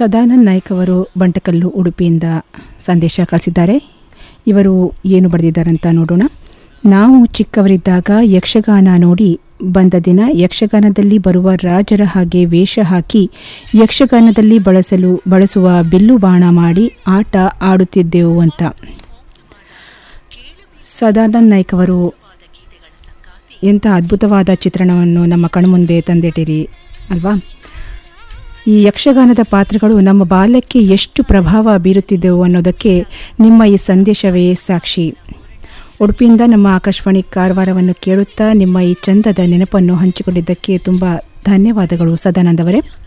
ಸದಾನಂದ್ ನಾಯ್ಕ್ ಅವರು ಬಂಟಕಲ್ಲು ಉಡುಪಿಯಿಂದ ಸಂದೇಶ ಕಳಿಸಿದ್ದಾರೆ ಇವರು ಏನು ಬರೆದಿದ್ದಾರಂತ ನೋಡೋಣ ನಾವು ಚಿಕ್ಕವರಿದ್ದಾಗ ಯಕ್ಷಗಾನ ನೋಡಿ ಬಂದ ದಿನ ಯಕ್ಷಗಾನದಲ್ಲಿ ಬರುವ ರಾಜರ ಹಾಗೆ ವೇಷ ಹಾಕಿ ಯಕ್ಷಗಾನದಲ್ಲಿ ಬಳಸಲು ಬಳಸುವ ಬಿಲ್ಲು ಬಾಣ ಮಾಡಿ ಆಟ ಆಡುತ್ತಿದ್ದೆವು ಅಂತ ಸದಾನಂದ್ ನಾಯ್ಕ್ ಅವರು ಎಂಥ ಅದ್ಭುತವಾದ ಚಿತ್ರಣವನ್ನು ನಮ್ಮ ಕಣ್ಮುಂದೆ ತಂದಿಟ್ಟಿರಿ ಅಲ್ವಾ ಈ ಯಕ್ಷಗಾನದ ಪಾತ್ರಗಳು ನಮ್ಮ ಬಾಲ್ಯಕ್ಕೆ ಎಷ್ಟು ಪ್ರಭಾವ ಬೀರುತ್ತಿದ್ದೆವು ಅನ್ನೋದಕ್ಕೆ ನಿಮ್ಮ ಈ ಸಂದೇಶವೇ ಸಾಕ್ಷಿ ಉಡುಪಿಯಿಂದ ನಮ್ಮ ಆಕಾಶವಾಣಿ ಕಾರವಾರವನ್ನು ಕೇಳುತ್ತಾ ನಿಮ್ಮ ಈ ಚಂದದ ನೆನಪನ್ನು ಹಂಚಿಕೊಂಡಿದ್ದಕ್ಕೆ ತುಂಬ ಧನ್ಯವಾದಗಳು ಸದಾನಂದ್ ಅವರೇ